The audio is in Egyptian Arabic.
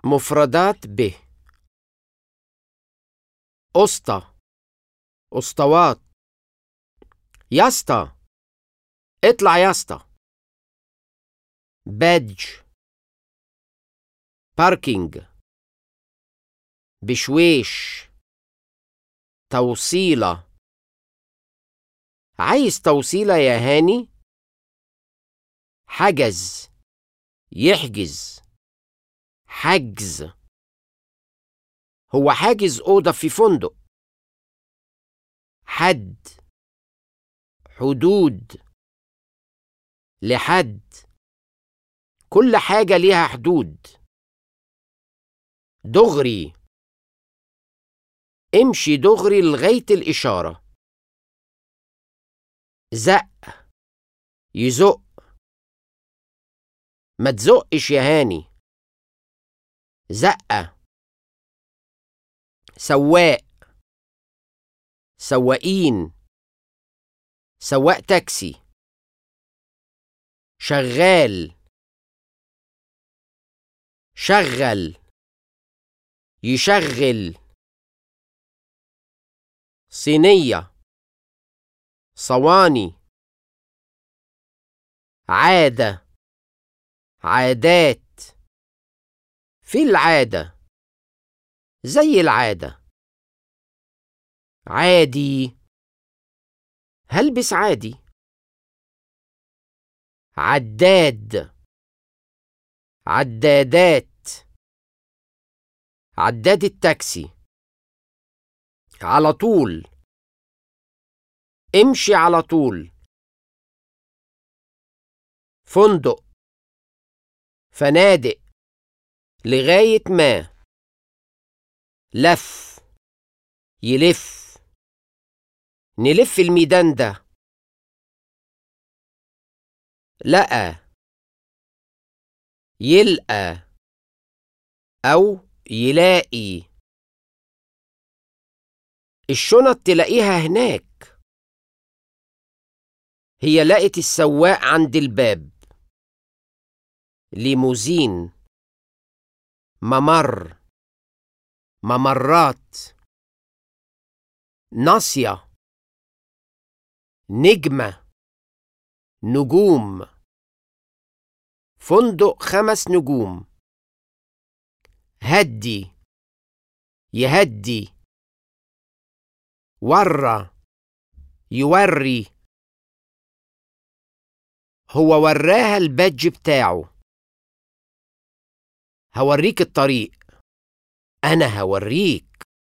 مفردات ب أسطى أسطوات ياسطى اطلع ياسطى بادج باركينج بشويش توصيلة عايز توصيلة يا هاني حجز يحجز حجز هو حاجز أوضة في فندق حد حدود لحد كل حاجة ليها حدود دغري امشي دغري لغاية الإشارة زق يزق ما تزقش يا هاني زقة سواق سواقين سواق تاكسي شغال شغل يشغل صينية صواني عادة عادات في العادة زي العادة عادي هلبس عادي عداد عدادات عداد التاكسي على طول امشي على طول فندق فنادق لغاية ما لف يلف نلف الميدان ده لقى يلقى أو يلاقي الشنط تلاقيها هناك هي لقت السواق عند الباب ليموزين ممر ممرات ناصية نجمة نجوم فندق خمس نجوم هدي يهدي ورى يوري هو وراها البادج بتاعه هوريك الطريق انا هوريك